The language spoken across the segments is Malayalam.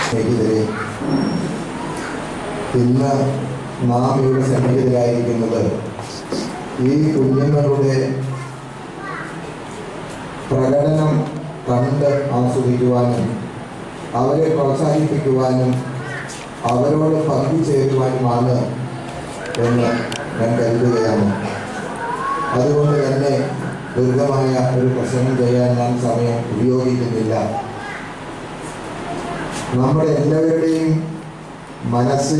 സ്നേഹിതരെ ഇന്ന് നാം ഇവിടെ സന്നിഹിതരായിരിക്കുന്നത് ഈ കുഞ്ഞുങ്ങളുടെ പ്രകടനം കണ്ട് ആസ്വദിക്കുവാനും അവരെ പ്രോത്സാഹിപ്പിക്കുവാനും അവരോട് പങ്കുചേരുവാനുമാണ് എന്ന് ഞാൻ കരുതുകയാണ് അതുകൊണ്ട് തന്നെ ദീർഘമായ ഒരു പ്രസംഗം ചെയ്യാൻ ഞാൻ സമയം ഉപയോഗിക്കുന്നില്ല നമ്മുടെ എല്ലാവരുടെയും മനസ്സിൽ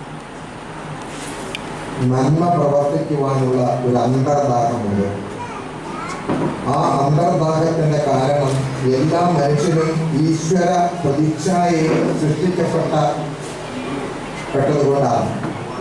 നന്മ പ്രവർത്തിക്കുവാനുള്ള ഒരു അന്തർദാഹമുണ്ട് ആ അന്തർദാഹത്തിന്റെ കാരണം എല്ലാ മനുഷ്യരും ഈശ്വര പ്രതിച്ഛായയിൽ സൃഷ്ടിക്കപ്പെട്ട പെട്ടതുകൊണ്ടാണ്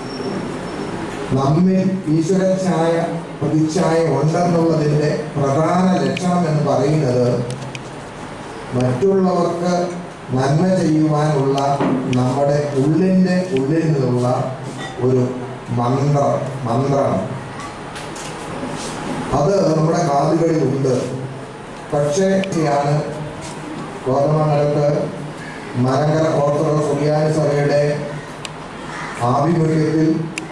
നമ്മിൽ ഈശ്വര ഛായ പ്രതിച്ഛായ ഉണ്ടെന്നുള്ളതിൻ്റെ പ്രധാന ലക്ഷണം എന്ന് പറയുന്നത് മറ്റുള്ളവർക്ക് നന്മ ചെയ്യുവാനുള്ള നമ്മുടെ ഉള്ളിൻ്റെ ഉള്ളിൽ നിന്നുള്ള ഒരു മന്ത്രം മന്ത്രമാണ് അത് നമ്മുടെ കാതുകളിൽ ഉണ്ട് പക്ഷേ ആണ് കോതമംഗലത്ത് മലങ്കര ഓർത്തഡോക്സ് സുറിയാനി സഭയുടെ ആഭിമുഖ്യത്തിൽ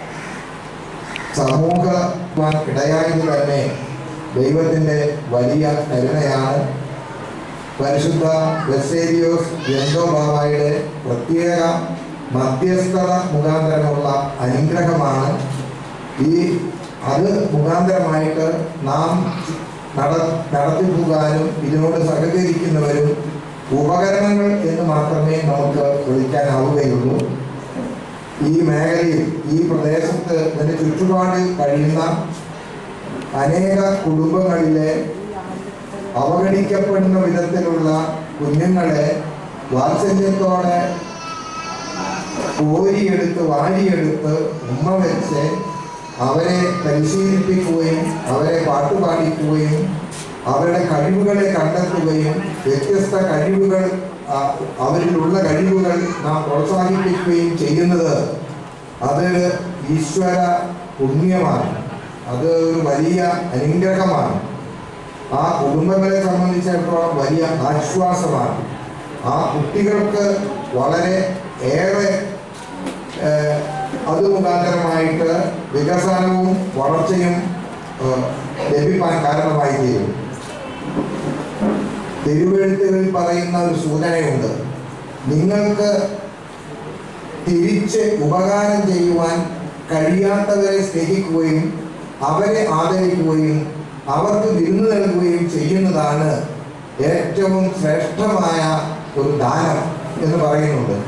സമൂഹ ഇടയായത് തന്നെ ദൈവത്തിൻ്റെ വലിയ കരുണയാണ് പരിശുദ്ധ ബെസേരിയോസ് എന്തോ ബാബായുടെ പ്രത്യേക മധ്യസ്ഥത മുഖാന്തരമുള്ള അനുഗ്രഹമാണ് ഈ അത് മുഖാന്തരമായിട്ട് നാം നട നടത്തിപ്പോകാനും ഇതിനോട് സഹകരിക്കുന്നവരും ഉപകരണങ്ങൾ എന്ന് മാത്രമേ നമുക്ക് വിളിക്കാനാവുകയുള്ളൂ ഈ മേഖലയിൽ ഈ പ്രദേശത്ത് ഇതിൻ്റെ ചുറ്റുപാടിൽ കഴിയുന്ന അനേക കുടുംബങ്ങളിലെ അവഗണിക്കപ്പെടുന്ന വിധത്തിലുള്ള കുഞ്ഞുങ്ങളെ വാത്സല്യത്തോടെ കോരിയെടുത്ത് വാരിയെടുത്ത് ഉമ്മ വെച്ച് അവരെ പരിശീലിപ്പിക്കുകയും അവരെ പാട്ടുപാടിക്കുകയും അവരുടെ കഴിവുകളെ കണ്ടെത്തുകയും വ്യത്യസ്ത കഴിവുകൾ ആ, അവരിലുള്ള കഴിവുകൾ നാം പ്രോത്സാഹിപ്പിക്കുകയും ചെയ്യുന്നത് അതൊരു ഈശ്വര പുണ്യമാണ് അത് ഒരു വലിയ അനുഗ്രഹമാണ് ആ കുടുംബങ്ങളെ സംബന്ധിച്ചിടത്തോളം വലിയ ആശ്വാസമാണ് ആ കുട്ടികൾക്ക് വളരെ ഏറെ ഏഹ്, അത് മുഖാന്തരമായിട്ട് വികസനവും വളർച്ചയും ഏഹ്, ലഭിക്കാൻ കാരണമായി തീരും തിരുവെഴുത്തുകളിൽ പറയുന്ന ഒരു സൂചനയുണ്ട് നിങ്ങൾക്ക് തിരിച്ച് ഉപകാരം ചെയ്യുവാൻ കഴിയാത്തവരെ സ്നേഹിക്കുകയും അവരെ ആദരിക്കുകയും അവർക്ക് വിരുന്ന് നൽകുകയും ചെയ്യുന്നതാണ് ഏറ്റവും ശ്രേഷ്ഠമായ ഒരു ദാനം എന്ന് പറയുന്നുണ്ട്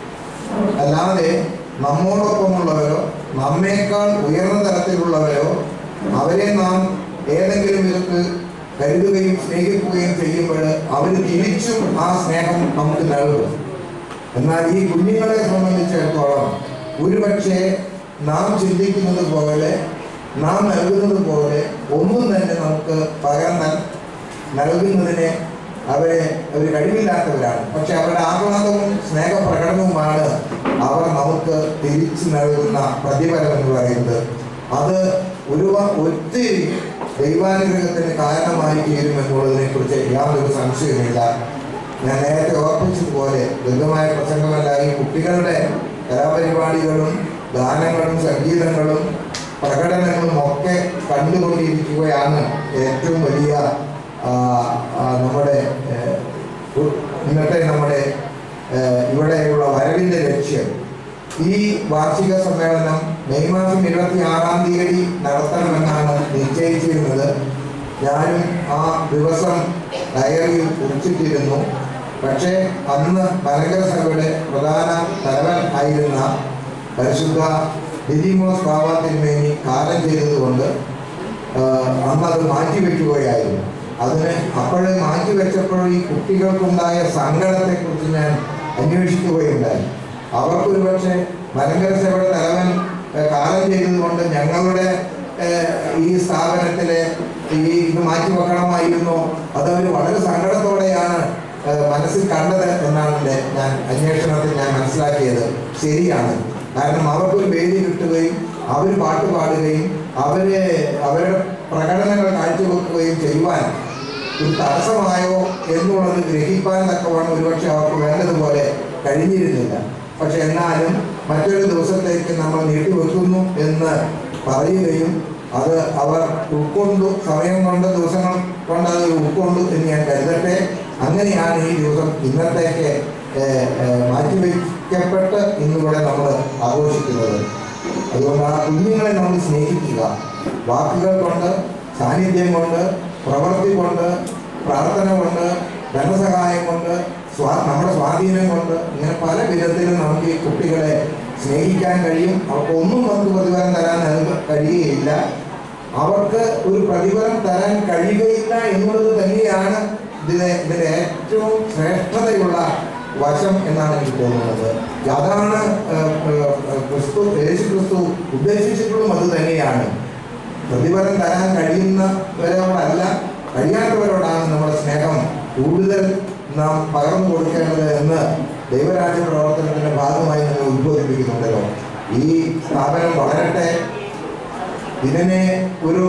അല്ലാതെ നമ്മോടൊപ്പമുള്ളവരോ നമ്മേക്കാൾ ഉയർന്ന തരത്തിലുള്ളവരോ അവരെ നാം ഏതെങ്കിലും വിധത്തിൽ കരുതുകയും സ്നേഹിക്കുകയും ചെയ്യുമ്പോൾ അവർ തിരിച്ചും ആ സ്നേഹം നമുക്ക് നൽകും എന്നാൽ ഈ കുഞ്ഞുങ്ങളെ സംബന്ധിച്ചിടത്തോളം ഒരുപക്ഷെ നാം ചിന്തിക്കുന്നത് പോലെ നാം നൽകുന്നത് പോലെ ഒന്നും തന്നെ നമുക്ക് പകരം നൽ- നൽകുന്നതിന് അവരെ അവർ കഴിവില്ലാത്തവരാണ് പക്ഷെ അവരുടെ ആഹ്ലാദവും സ്നേഹപ്രകടനവുമാണ് അവർ നമുക്ക് തിരിച്ചു നൽകുന്ന പ്രതിഫലം എന്ന് പറയുന്നത് അത് ഒരു ഒത്തിരി ദൈവാനുഗ്രഹത്തിന് കാരണമായി തീരുമെന്നുള്ളതിനെ കുറിച്ച് യാതൊരു സംശയവുമില്ല ഞാൻ നേരത്തെ ഓർപ്പിച്ചതുപോലെ ദീർഘമായ പ്രസംഗമല്ല ഈ കുട്ടികളുടെ കലാപരിപാടികളും ഗാനങ്ങളും സംഗീതങ്ങളും പ്രകടനങ്ങളും ഒക്കെ കണ്ടുകൊണ്ടിരിക്കുകയാണ് ഏറ്റവും വലിയ ആ, ആ, നമ്മുടെ ഏഹ്, ഉ- ഇന്നത്തെ നമ്മുടെ ഏഹ്, ഇവിടെയുള്ള വരവിൻ്റെ ലക്ഷ്യം ഈ വാർഷിക സമ്മേളനം മെയ് മാസം ഇരുപത്തി ആറാം തീയതി നടത്തണമെന്നാണ് നിശ്ചയിച്ചിരുന്നത് ഞാനും ആ ദിവസം ഡയറിയിൽ കുറിച്ചിട്ടിരുന്നു പക്ഷേ അന്ന് മലങ്കര സഭയുടെ പ്രധാന തലവൻ ആയിരുന്ന പരിശുദ്ധ ഡിദിമോസ് ബാബ തിരുമേനി കാലം ചെയ്തതുകൊണ്ട് ആഹ്, അന്ന് അത് മാറ്റിവെക്കുകയായിരുന്നു അതിന് അപ്പോഴേ മാറ്റിവെച്ചപ്പോൾ ഈ കുട്ടികൾക്കുണ്ടായ സങ്കടത്തെക്കുറിച്ച് ഞാൻ അന്വേഷിക്കുകയുണ്ടായി അവർക്കൊരു പക്ഷേ മലങ്കര സഭയുടെ തലവൻ ഏഹ്, കാലം ചെയ്തതുകൊണ്ട് ഞങ്ങളുടെ ഏഹ്, ഈ സ്ഥാപനത്തിലെ ഈ ഇത് മാറ്റി വെക്കണമായിരുന്നോ അതവർ വളരെ സങ്കടത്തോടെയാണ് ഏഹ്, മനസ്സിൽ കണ്ടത് എന്നാണ് എൻ്റെ ഞാൻ അന്വേഷണത്തിൽ ഞാൻ മനസ്സിലാക്കിയത് ശരിയാണ് കാരണം അവർക്കൊരു വേദി കിട്ടുകയും അവർ പാട്ട് പാടുകയും അവരെ അവരുടെ പ്രകടനങ്ങൾ കാഴ്ചവെക്കുകയും ചെയ്യുവാൻ ഒരു തടസ്സമായോ എന്നുള്ളത് ഗ്രഹിക്കാൻ തക്കവണ്ണം ഒരുപക്ഷെ അവർക്ക് വേണ്ടതുപോലെ കഴിഞ്ഞിരുന്നില്ല പക്ഷെ എന്നാലും മറ്റൊരു ദിവസത്തേക്ക് നമ്മൾ നീട്ടിവെക്കുന്നു എന്ന് പറയുകയും അത് അവർ ഉൾക്കൊണ്ടു സമയം കൊണ്ട് ദിവസങ്ങൾ കൊണ്ട് അത് ഉൾക്കൊണ്ടു എന്ന് ഞാൻ കരുതട്ടെ അങ്ങനെയാണ് ഈ ദിവസം ഇന്നത്തേക്ക് ഏഹ്, ഏഹ്, മാറ്റിവെക്കപ്പെട്ട് ഇന്നിവിടെ നമ്മൾ ആഘോഷിക്കുന്നത് അതുകൊണ്ട് ആ കുഞ്ഞുങ്ങളെ നമ്മൾ സ്നേഹിക്കുക വാക്കുകൾ കൊണ്ട് സാന്നിധ്യം കൊണ്ട് പ്രവൃത്തി കൊണ്ട് പ്രാർത്ഥന കൊണ്ട് ധനസഹായം കൊണ്ട് സ്വാ നമ്മുടെ സ്വാധീനം കൊണ്ട് ഇങ്ങനെ പല വിധത്തിലും നമുക്ക് ഈ കുട്ടികളെ സ്നേഹിക്കാൻ കഴിയും അവർക്ക് ഒന്നും നമുക്ക് പ്രതിഫലം തരാൻ നമുക്ക് കഴിയുകയില്ല അവർക്ക് ഒരു പ്രതിഫലം തരാൻ കഴിയുകയില്ല എന്നുള്ളത് തന്നെയാണ് ഇതിലെ ഇതിന്റെ ഏറ്റവും ശ്രേഷ്ഠതയുള്ള വശം എന്നാണ് എനിക്ക് തോന്നുന്നത് അതാണ് ഏഹ്, ഏഹ്, ക്രിസ്തു യേശു ക്രിസ്തു ഉദ്ദേശിച്ചിട്ടുള്ളതും അത് തന്നെയാണ് പ്രതിഫലം തരാൻ കഴിയുന്നവരോടല്ല കഴിയാത്തവരോടാണ് നമ്മുടെ സ്നേഹം കൂടുതൽ നാം പകർന്നു കൊടുക്കേണ്ടത് എന്ന് ദൈവരാജ്യ പ്രവർത്തനത്തിന്റെ ഭാഗമായി നമ്മൾ ഉദ്ബോധിപ്പിക്കുന്നുണ്ടല്ലോ ഈ സ്ഥാപനം വളരട്ടെ ഇതിനെ ഒരു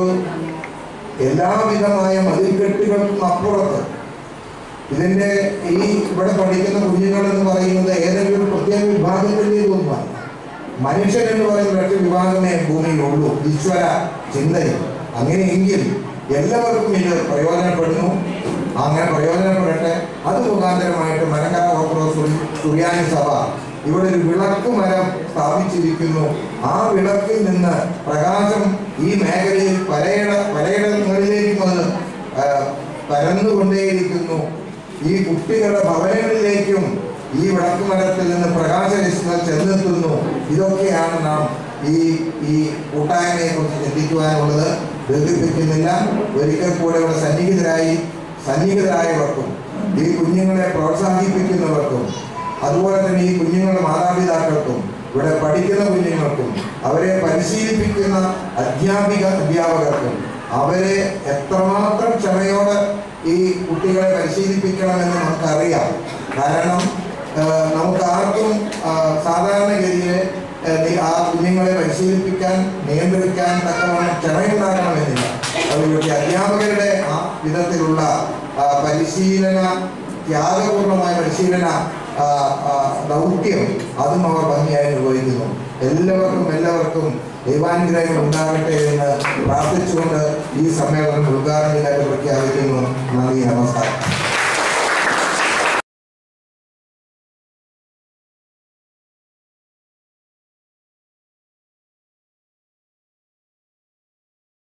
എല്ലാവിധമായ മതിൽക്കെട്ടുകൾക്കും അപ്പുറത്ത് ഇതിന്റെ ഈ ഇവിടെ പഠിക്കുന്ന കുഞ്ഞുങ്ങൾ എന്ന് പറയുന്നത് ഏതെങ്കിലും ഒരു പ്രത്യേക വിഭാഗത്തിൻ്റെതൊന്നുമല്ല മനുഷ്യൻ എന്ന് പറയുന്ന ഒറ്റ വിഭാഗമേ ഭൂമിയിലുള്ളൂ ഈശ്വര ചിന്തയിൽ അങ്ങനെയെങ്കിൽ എല്ലാവർക്കും ഇത് പ്രയോജനപ്പെടുന്നു അങ്ങനെ പ്രയോജനപ്പെടട്ടെ അത് മുഖാന്തരമായിട്ട് മലങ്കര ഓർത്തഡോക്സ് സുറിയാനി സഭ ഇവിടെ ഒരു വിളക്ക് മരം സ്ഥാപിച്ചിരിക്കുന്നു ആ വിളക്കിൽ നിന്ന് പ്രകാശം ഈ മേഖലയിൽ പലയിട പലയിടങ്ങളിലേക്കും അത് ആ, പരന്നുകൊണ്ടേയിരിക്കുന്നു ഈ കുട്ടികളുടെ ഭവനങ്ങളിലേക്കും ഈ വിളക്ക് മരത്തിൽ നിന്ന് പ്രകാശരശ്മികൾ ചെന്നെത്തുന്നു ഇതൊക്കെയാണ് നാം ഈ ഈ കൂട്ടായ്മയെ കുറിച്ച് ചിന്തിക്കുവാനുള്ളത് ദീർഘിപ്പിക്കുന്നില്ല ഒരിക്കൽ കൂടെ ഇവിടെ സന്നിഹിതരായി സന്നിഹിതരായവർക്കും ഈ കുഞ്ഞുങ്ങളെ പ്രോത്സാഹിപ്പിക്കുന്നവർക്കും അതുപോലെ തന്നെ ഈ കുഞ്ഞുങ്ങളുടെ മാതാപിതാക്കൾക്കും ഇവിടെ പഠിക്കുന്ന കുഞ്ഞുങ്ങൾക്കും അവരെ പരിശീലിപ്പിക്കുന്ന അധ്യാപിക അധ്യാപകർക്കും അവരെ എത്രമാത്രം ക്ഷമയോടെ ഈ കുട്ടികളെ പരിശീലിപ്പിക്കണമെന്ന് നമുക്കറിയാം കാരണം ആ, നമുക്ക് ആർക്കും ആ, സാധാരണഗതിയിൽ ആ, നി- ആ കുഞ്ഞുങ്ങളെ പരിശീലിപ്പിക്കാൻ നിയന്ത്രിക്കാൻ തക്കവണ്ണം ക്ഷമയുണ്ടാകണമെന്നില്ല അതുകൊണ്ട് അധ്യാപകരുടെ ആ വിധത്തിലുള്ള ആ, പരിശീലന ത്യാഗപൂർണമായ പരിശീലന ആ, ആ, ദൗത്യം അതും അവർ ഭംഗിയായി നിർവഹിക്കുന്നു എല്ലാവർക്കും എല്ലാവർക്കും ദൈവാനുഗ്രഹങ്ങൾ ഉണ്ടാകട്ടെ എന്ന് പ്രാർത്ഥിച്ചുകൊണ്ട് ഈ സമ്മേളനം ഉദ്ഘാടനം ചെയ്തായിട്ട് പ്രഖ്യാപിക്കുന്നു നന്ദി നമസ്കാരം